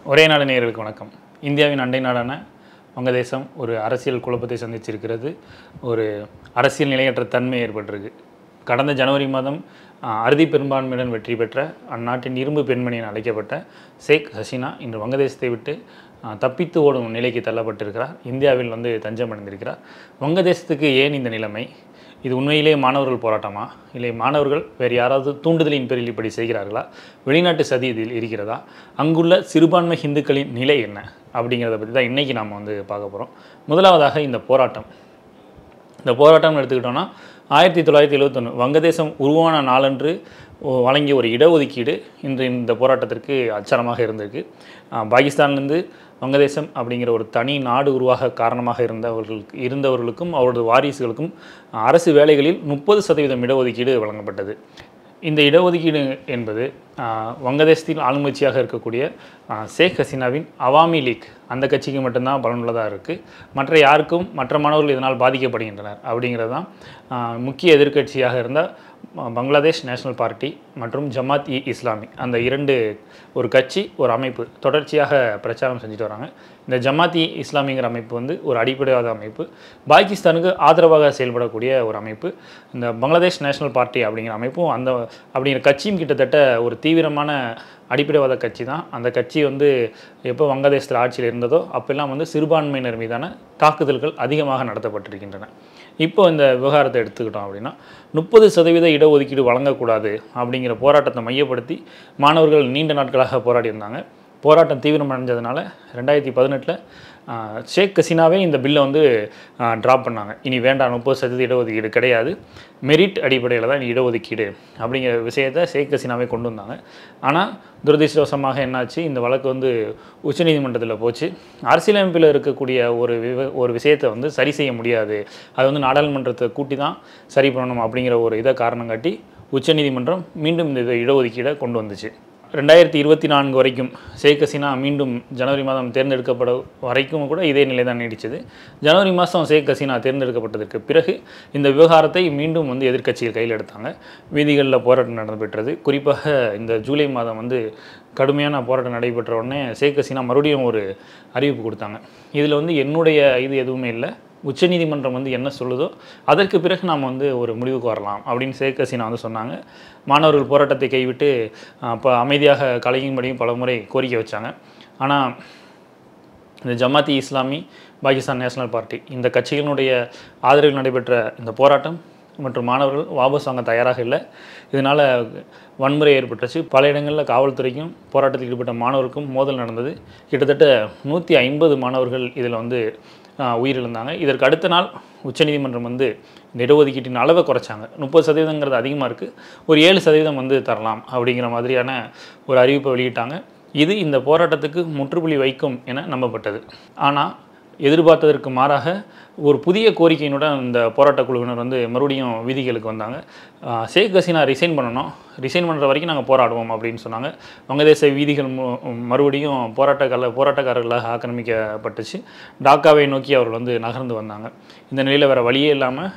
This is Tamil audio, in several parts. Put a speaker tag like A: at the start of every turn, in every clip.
A: ஒரே நாடு நேயர்களுக்கு வணக்கம் இந்தியாவின் அண்டை நாடான வங்கதேசம் ஒரு அரசியல் குழப்பத்தை சந்திச்சிருக்கிறது ஒரு அரசியல் நிலையற்ற தன்மை ஏற்பட்டிருக்கு கடந்த ஜனவரி மாதம் ஆஹ், அறுதி பெரும்பான்மையுடன் வெற்றி பெற்ற அந்நாட்டின் இரும்பு பெண்மணி என அழைக்கப்பட்ட ஷேக் ஹசீனா இன்று வங்கதேசத்தை விட்டு ஆஹ், தப்பித்து ஓடும் நிலைக்கு தள்ளப்பட்டிருக்கிறார் இந்தியாவில் வந்து தஞ்சம் அடைந்திருக்கிறார் வங்கதேசத்துக்கு ஏன் இந்த நிலைமை இது உண்மையிலேயே மாணவர்கள் போராட்டமா இல்லை மாணவர்கள் வேறு யாராவது தூண்டுதலின் பேரில் இப்படி செய்கிறார்களா வெளிநாட்டு சதி இதில் இருக்கிறதா அங்குள்ள சிறுபான்மை இந்துக்களின் நிலை என்ன அப்படிங்கிறத பற்றி தான் இன்றைக்கி நாம் வந்து பார்க்க போகிறோம் முதலாவதாக இந்த போராட்டம் இந்த போராட்டம்னு எடுத்துக்கிட்டோம்னா ஆயிரத்தி தொள்ளாயிரத்தி எழுபத்தொன்று வங்கதேசம் உருவான நாளன்று ஒ- வழங்கிய ஒரு இடஒதுக்கீடு இன்று இந்த போராட்டத்திற்கு அச்சாரமாக இருந்திருக்கு ஆஹ் பாகிஸ்தான்லேருந்து வங்கதேசம் அப்படிங்கிற ஒரு தனி நாடு உருவாக காரணமாக இருந்தவர்களுக்கு இருந்தவர்களுக்கும் அவரது வாரிசுகளுக்கும் அரசு வேலைகளில் முப்பது சதவீதம் இடஒதுக்கீடு வழங்கப்பட்டது இந்த இடஒதுக்கீடு என்பது ஆஹ், வங்கதேசத்தில் ஆளுங்கட்சியாக இருக்கக்கூடிய ஆஹ், ஷேக் ஹசீனாவின் அவாமி லீக் அந்த கட்சிக்கு மட்டும்தான் பலனுள்ளதாக இருக்குது மற்ற யாருக்கும் மற்ற மாணவர்கள் இதனால் பாதிக்கப்படுகின்றனர் அப்படிங்கிறது தான் ஆஹ், முக்கிய எதிர்க்கட்சியாக இருந்த ம- பங்களாதேஷ் நேஷனல் பார்ட்டி மற்றும் ஜமாத் இ இஸ்லாமி அந்த இரண்டு ஒரு கட்சி ஒரு அமைப்பு தொடர்ச்சியாக பிரச்சாரம் செஞ்சுட்டு வராங்க இந்த ஜமாத் இ இஸ்லாமிங்கிற அமைப்பு வந்து ஒரு அடிப்படைவாத அமைப்பு பாகிஸ்தானுக்கு ஆதரவாக செயல்படக்கூடிய ஒரு அமைப்பு இந்த பங்களாதேஷ் நேஷனல் பார்ட்டி அப்படிங்கிற அமைப்பும் அந்த அப்படிங்கிற கட்சியும் கிட்டத்தட்ட ஒரு தீவிரமான அடிப்படைவாத கட்சி தான் அந்த கட்சி வந்து எப்போ வங்கதேசத்தில் ஆட்சியில் இருந்ததோ அப்பெல்லாம் வந்து சிறுபான்மையினர் மீதான தாக்குதல்கள் அதிகமாக நடத்தப்பட்டிருக்கின்றன இப்போ இந்த விவகாரத்தை எடுத்துக்கிட்டோம் அப்படின்னா முப்பது சதவீத இடஒதுக்கீடு வழங்கக்கூடாது அப்படிங்கிற போராட்டத்தை மையப்படுத்தி மாணவர்கள் நீண்ட நாட்களாக போராடி இருந்தாங்க போராட்டம் தீவிரமடைஞ்சதுனால ரெண்டாயிரத்தி பதினெட்டில் ஷேக் ஹசீனாவே இந்த பில்லை வந்து ட்ராப் பண்ணாங்க இனி வேண்டாம் முப்பது சதவீத இடஒதுக்கீடு கிடையாது மெரிட் அடிப்படையில் தான் இனி இடஒதுக்கீடு அப்படிங்கிற விஷயத்தை ஷேக் ஹசீனாவே கொண்டு வந்தாங்க ஆனால் துரதிர்ஷ்டவசமாக என்னாச்சு இந்த வழக்கு வந்து உச்சநீதிமன்றத்தில் போச்சு அரசியலமைப்பில் இருக்கக்கூடிய ஒரு விவ ஒரு விஷயத்தை வந்து சரி செய்ய முடியாது அது வந்து நாடாளுமன்றத்தை கூட்டி தான் சரி பண்ணணும் அப்படிங்கிற ஒரு இதை காரணம் காட்டி உச்சநீதிமன்றம் மீண்டும் இந்த இதை இடஒதுக்கீடை கொண்டு வந்துச்சு ரெண்டாயிரத்தி இருபத்தி நான்கு வரைக்கும் ஷேக் ஹசீனா மீண்டும் ஜனவரி மாதம் தேர்ந்தெடுக்கப்பட வரைக்கும் கூட இதே நிலை தான் நீடிச்சது ஜனவரி மாதம் ஷேக் ஹசீனா தேர்ந்தெடுக்கப்பட்டதற்கு பிறகு இந்த விவகாரத்தை மீண்டும் வந்து எதிர்க்கட்சிகள் கையில் எடுத்தாங்க வீதிகளில் போராட்டம் நடைபெற்றது குறிப்பாக இந்த ஜூலை மாதம் வந்து கடுமையான போராட்டம் நடைபெற்ற உடனே ஷேக் ஹசீனா மறுபடியும் ஒரு அறிவிப்பு கொடுத்தாங்க இதில் வந்து என்னுடைய இது எதுவுமே இல்லை உச்சநீதிமன்றம் வந்து என்ன சொல்லுதோ அதற்கு பிறகு நாம் வந்து ஒரு முடிவுக்கு வரலாம் அப்படின்னு ஷேக் ஹசீனா வந்து சொன்னாங்க மாணவர்கள் போராட்டத்தை கைவிட்டு அப்போ அமைதியாக கலையும்படியும் பல முறை கோரிக்கை வச்சாங்க ஆனால் இந்த Jamaat-e-Islami Pakistan national party இந்த கட்சிகளினுடைய ஆதரவில் நடைபெற்ற இந்த போராட்டம் மற்றும் மாணவர்கள் வாபஸ் வாங்க தயாராக இல்லை இதனால் வன்முறை ஏற்பட்டுச்சு பல இடங்களில் காவல்துறைக்கும் போராட்டத்தில் ஈடுபட்ட மாணவருக்கும் மோதல் நடந்தது கிட்டத்தட்ட நூற்றி ஐம்பது மாணவர்கள் இதில் வந்து ஆஹ், உயிரிழந்தாங்க இதற்கு அடுத்த நாள் உச்சநீதிமன்றம் வந்து இந்த இடஒதுக்கீட்டின் அளவை குறைச்சாங்க முப்பது சதவீதங்கிறது அதிகமாக இருக்குது ஒரு ஏழு சதவீதம் வந்து தரலாம் அப்படிங்கிற மாதிரியான ஒரு அறிவிப்பை வெளியிட்டாங்க இது இந்த போராட்டத்துக்கு முற்றுப்புள்ளி வைக்கும் என நம்பப்பட்டது ஆனால் எதிர்பார்த்ததற்கு மாறாக ஒரு புதிய கோரிக்கையினுடன் இந்த போராட்டக் குழுவினர் வந்து மறுபடியும் வீதிகளுக்கு வந்தாங்க ஆஹ் ஷேக் ஹசீனா ரிசைன் பண்ணணும் ரிசைன் பண்ணுற வரைக்கும் நாங்கள் போராடுவோம் அப்படின்னு சொன்னாங்க வங்கதேச வீதிகள் மு- மறுபடியும் போராட்டக்கால போராட்டக்காரர்களாக ஆக்கிரமிக்கப்பட்டுச்சு டாக்காவை நோக்கி அவர்கள் வந்து நகர்ந்து வந்தாங்க இந்த நிலையில் வேறு வழியே இல்லாமல்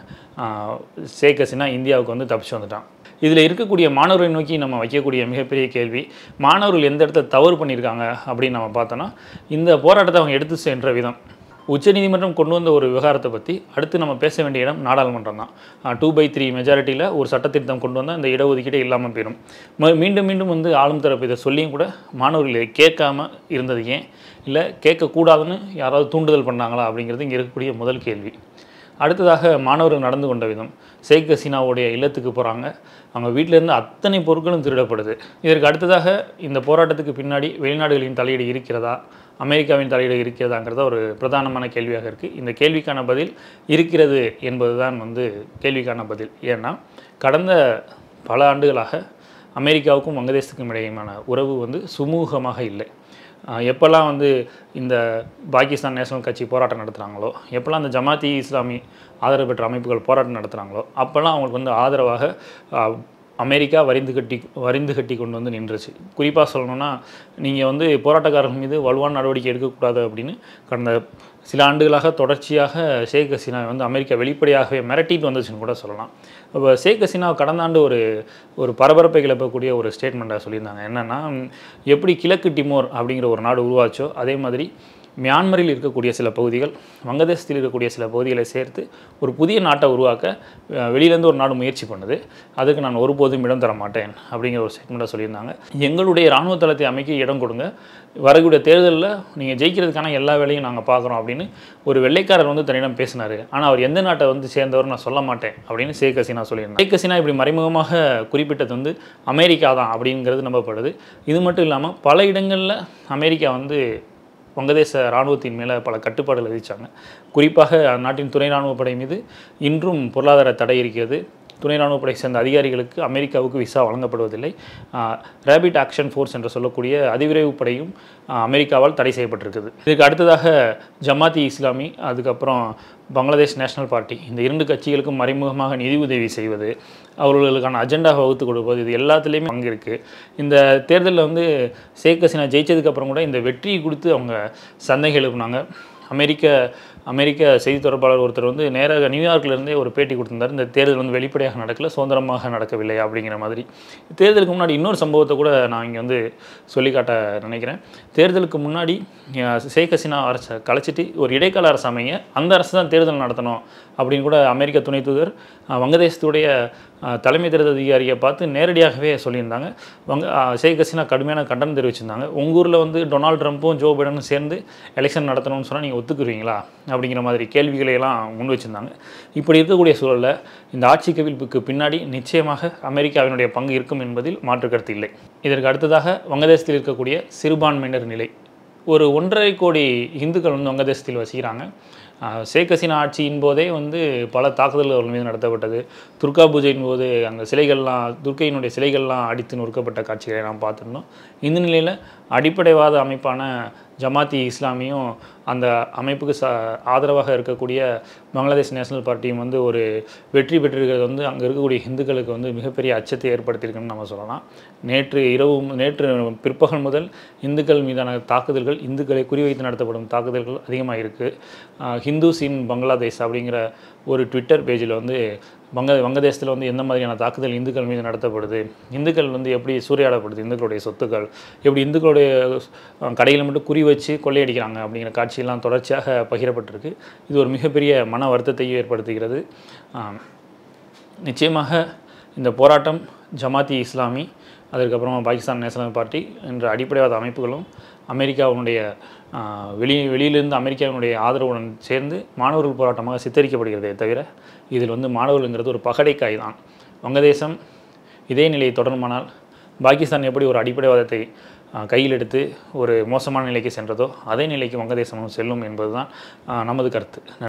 A: ஷேக் ஹசீனா இந்தியாவுக்கு வந்து தப்பிச்சு வந்துட்டான் இதில் இருக்கக்கூடிய மாணவர்களை நோக்கி நம்ம வைக்கக்கூடிய மிகப்பெரிய கேள்வி மாணவர்கள் எந்த இடத்த தவறு பண்ணியிருக்காங்க அப்படின்னு நம்ம பார்த்தோன்னா இந்த போராட்டத்தை அவங்க எடுத்து சென்ற விதம் உச்சநீதிமன்றம் கொண்டு வந்த ஒரு விவகாரத்தை பற்றி அடுத்து நம்ம பேச வேண்டிய இடம் நாடாளுமன்றம் தான் டூ பை த்ரீ மெஜாரிட்டியில் ஒரு சட்டத்திருத்தம் கொண்டு வந்தால் இந்த இடஒதுக்கீடே இல்லாமல் போயிடும் ம- மீண்டும் மீண்டும் வந்து ஆளும் தரப்பு இதை சொல்லியும் கூட மாணவர்களை கேட்காம இருந்தது ஏன் இல்லை கேட்கக்கூடாதுன்னு யாராவது தூண்டுதல் பண்ணாங்களா அப்படிங்கிறது இங்கே இருக்கக்கூடிய முதல் கேள்வி அடுத்ததாக மாணவர்கள் நடந்து கொண்ட விதம் ஷேக் ஹசீனாவுடைய இல்லத்துக்கு போகிறாங்க அவங்க வீட்டில் இருந்து அத்தனை பொருட்களும் திருடப்படுது இதற்கு அடுத்ததாக இந்த போராட்டத்துக்கு பின்னாடி வெளிநாடுகளின் தலையீடு இருக்கிறதா அமெரிக்காவின் தலையீடு இருக்கிறதாங்கிறத ஒரு பிரதானமான கேள்வியாக இருக்குது இந்த கேள்விக்கான பதில் இருக்கிறது என்பதுதான் வந்து கேள்விக்கான பதில் ஏன்னா கடந்த பல ஆண்டுகளாக அமெரிக்காவுக்கும் வங்கதேசத்துக்கும் இடையேயான உறவு வந்து சுமூகமாக இல்லை ஆஹ் எப்போல்லாம் வந்து இந்த பாகிஸ்தான் நேஷனல் கட்சி போராட்டம் நடத்துகிறாங்களோ எப்போல்லாம் இந்த ஜமாத்தி இஸ்லாமி ஆதரவு பெற்ற அமைப்புகள் போராட்டம் நடத்துகிறாங்களோ அப்போல்லாம் அவங்களுக்கு வந்து ஆதரவாக ஆஹ், அமெரிக்கா வரிந்து கட்டி வரிந்து கட்டி கொண்டு வந்து நின்றுச்சு குறிப்பாக சொல்லணும்னா நீங்கள் வந்து போராட்டக்காரர்கள் மீது வலுவான நடவடிக்கை எடுக்கக்கூடாது அப்படின்னு கடந்த சில ஆண்டுகளாக தொடர்ச்சியாக ஷேக் ஹசீனா வந்து அமெரிக்கா வெளிப்படையாகவே மிரட்டிட்டு வந்துச்சுன்னு கூட சொல்லலாம் இப்போ ஷேக் ஹசீனா கடந்த ஆண்டு ஒரு ஒரு பரபரப்பை கிளப்பக்கூடிய ஒரு ஸ்டேட்மெண்ட்டாக சொல்லியிருந்தாங்க என்னென்னா எப்படி கிழக்கு டிமோர் அப்படிங்கிற ஒரு நாடு உருவாச்சோ அதே மாதிரி மியான்மரில் இருக்கக்கூடிய சில பகுதிகள் வங்கதேசத்தில் இருக்கக்கூடிய சில பகுதிகளை சேர்த்து ஒரு புதிய நாட்டை உருவாக்க அஹ், வெளியிலேருந்து ஒரு நாடு முயற்சி பண்ணுது அதுக்கு நான் ஒருபோதும் இடம் தர மாட்டேன் அப்படிங்கிற ஒரு ஸ்டேட்மெண்ட்டாக சொல்லியிருந்தாங்க எங்களுடைய இராணுவ தளத்தை அமைக்க இடம் கொடுங்க வரக்கூடிய தேர்தலில் நீங்கள் ஜெயிக்கிறதுக்கான எல்லா வேலையும் நாங்கள் பார்க்குறோம் அப்படின்னு ஒரு வெள்ளைக்காரர் வந்து தன்னிடம் பேசினார் ஆனால் அவர் எந்த நாட்டை வந்து சேர்ந்தவர் நான் சொல்ல மாட்டேன் அப்படின்னு ஷேக் ஹசீனா சொல்லியிருந்தாங்க ஷேக் ஹசீனா இப்படி மறைமுகமாக குறிப்பிட்டது வந்து அமெரிக்கா தான் அப்படிங்கிறது நம்பப்படுது இது மட்டும் இல்லாமல் பல இடங்களில் அமெரிக்கா வந்து வங்கதேச இராணுவத்தின் மேலே பல கட்டுப்பாடுகள் விதித்தாங்க குறிப்பாக அந்நாட்டின் துணை இராணுவப்படை மீது இன்றும் பொருளாதார தடை இருக்கிறது துணை இராணுவப்படை சேர்ந்த அதிகாரிகளுக்கு அமெரிக்காவுக்கு விசா வழங்கப்படுவதில்லை ரேபிட் ஆக்ஷன் ஃபோர்ஸ் என்று சொல்லக்கூடிய அதிவிரைவு படையும் ஆஹ், அமெரிக்காவால் தடை செய்யப்பட்டிருக்குது இதுக்கு அடுத்ததாக ஜமாத்தி இஸ்லாமி அதுக்கப்புறம் பங்களாதேஷ் நேஷனல் பார்ட்டி இந்த இரண்டு கட்சிகளுக்கும் மறைமுகமாக நிதி உதவி செய்வது அவர்களுக்கான அஜெண்டா வகுத்து கொடுப்பது இது எல்லாத்துலேயுமே பங்கு இருக்குது இந்த தேர்தலில் வந்து ஷேக் ஹசீனா ஜெயிச்சதுக்கு அப்புறம் கூட இந்த வெற்றியை கொடுத்து அவங்க சந்தைகள் எழுப்புனாங்க அமெரிக்க அமெரிக்க செய்தி தொடர்பாளர் ஒருத்தர் வந்து நேராக நியூயார்க்ல இருந்தே ஒரு பேட்டி கொடுத்திருந்தார் இந்த தேர்தல் வந்து வெளிப்படையாக நடக்கல சுதந்திரமாக நடக்கவில்லை அப்படிங்கிற மாதிரி தேர்தலுக்கு முன்னாடி இன்னொரு சம்பவத்தை கூட நான் இங்கே வந்து சொல்லி காட்ட நினைக்கிறேன் தேர்தலுக்கு முன்னாடி அஹ், ஷேக் ஹசீனா அரசை கலைச்சிட்டு ஒரு இடைக்கால அரசு அமைங்க அந்த அரசு தான் தேர்தல் நடத்தணும் அப்படின்னு கூட அமெரிக்க துணை தூதர் அஹ், வங்கதேசத்துடைய அஹ், தலைமை தேர்தல் அதிகாரியை பார்த்து நேரடியாகவே சொல்லியிருந்தாங்க வங்க அஹ், ஷேக் ஹசீனா கடுமையான கண்டனம் தெரிவிச்சிருந்தாங்க உங்கள் ஊரில் வந்து டொனால்ட் ட்ரம்ப்பும் ஜோ பைடனும் சேர்ந்து எலெக்ஷன் நடத்தணும்னு சொன்னால் நீங்கள் ஒத்துக்குறீங்களா அப்படிங்கிற மாதிரி கேள்விகளை எல்லாம் முன் வச்சிருந்தாங்க இப்படி இருக்கக்கூடிய சூழலில் இந்த ஆட்சி கவிழ்ப்புக்கு பின்னாடி நிச்சயமாக அமெரிக்காவினுடைய பங்கு இருக்கும் என்பதில் மாற்று கருத்து இல்லை இதற்கு அடுத்ததாக வங்கதேசத்தில் இருக்கக்கூடிய சிறுபான்மையினர் நிலை ஒரு ஒன்றரை கோடி இந்துக்கள் வந்து வங்கதேசத்தில் வசிக்கிறாங்க ஆஹ் ஷேக் ஹசீனா ஆட்சியின் போதே வந்து பல தாக்குதல்கள் அவர்கள் மீது நடத்தப்பட்டது துர்கா பூஜையின் போது அங்கே சிலைகள்லாம் துர்க்கையினுடைய சிலைகள்லாம் அடித்து நொறுக்கப்பட்ட காட்சிகளை நாம் பார்த்துருந்தோம் இந்த நிலையில் அடிப்படைவாத அமைப்பான ஜமாத்தி இஸ்லாமியும் அந்த அமைப்புக்கு ச ஆதரவாக இருக்கக்கூடிய பங்களாதேஷ் நேஷனல் பார்ட்டியும் வந்து ஒரு வெற்றி பெற்றிருக்கிறது வந்து அங்கே இருக்கக்கூடிய இந்துக்களுக்கு வந்து மிகப்பெரிய அச்சத்தை ஏற்படுத்தியிருக்குன்னு நம்ம சொல்லலாம் நேற்று இரவு நேற்று பிற்பகல் முதல் இந்துக்கள் மீதான தாக்குதல்கள் இந்துக்களை குறிவைத்து நடத்தப்படும் தாக்குதல்கள் அதிகமாக இருக்குது ஹிந்துஸ் இன் பங்களாதேஷ் அப்படிங்கிற ஒரு ட்விட்டர் பேஜில் வந்து வங்க வங்கதேசத்தில் வந்து எந்த மாதிரியான தாக்குதல் இந்துக்கள் மீது நடத்தப்படுது இந்துக்கள் வந்து எப்படி சூறையாடப்படுது இந்துக்களுடைய சொத்துக்கள் எப்படி இந்துக்களுடைய அஹ், கடைகளை மட்டும் குறி வச்சு கொள்ளையடிக்கிறாங்க அப்படிங்கிற காட்சியெல்லாம் தொடர்ச்சியாக பகிரப்பட்டிருக்கு இது ஒரு மிகப்பெரிய மன வருத்தத்தையும் ஏற்படுத்துகிறது ஆம். நிச்சயமாக இந்த போராட்டம் ஜமாத்தி இஸ்லாமி அதற்கப்புறமா பாகிஸ்தான் நேஷனல் பார்ட்டி என்ற அடிப்படைவாத அமைப்புகளும் அமெரிக்காவினுடைய ஆஹ், வெளி வெளியிலிருந்து அமெரிக்காவினுடைய ஆதரவுடன் சேர்ந்து மாணவர்கள் போராட்டமாக சித்தரிக்கப்படுகிறதே தவிர இதில் வந்து மாணவர்கள்ங்கிறது ஒரு பகடைக்காய் தான் வங்கதேசம் இதே நிலையை தொடருமானால் பாகிஸ்தான் எப்படி ஒரு அடிப்படைவாதத்தை ஆஹ், கையில் எடுத்து ஒரு மோசமான நிலைக்கு சென்றதோ அதே நிலைக்கு வங்கதேசமும் செல்லும் என்பதுதான் ஆஹ், நமது கருத்து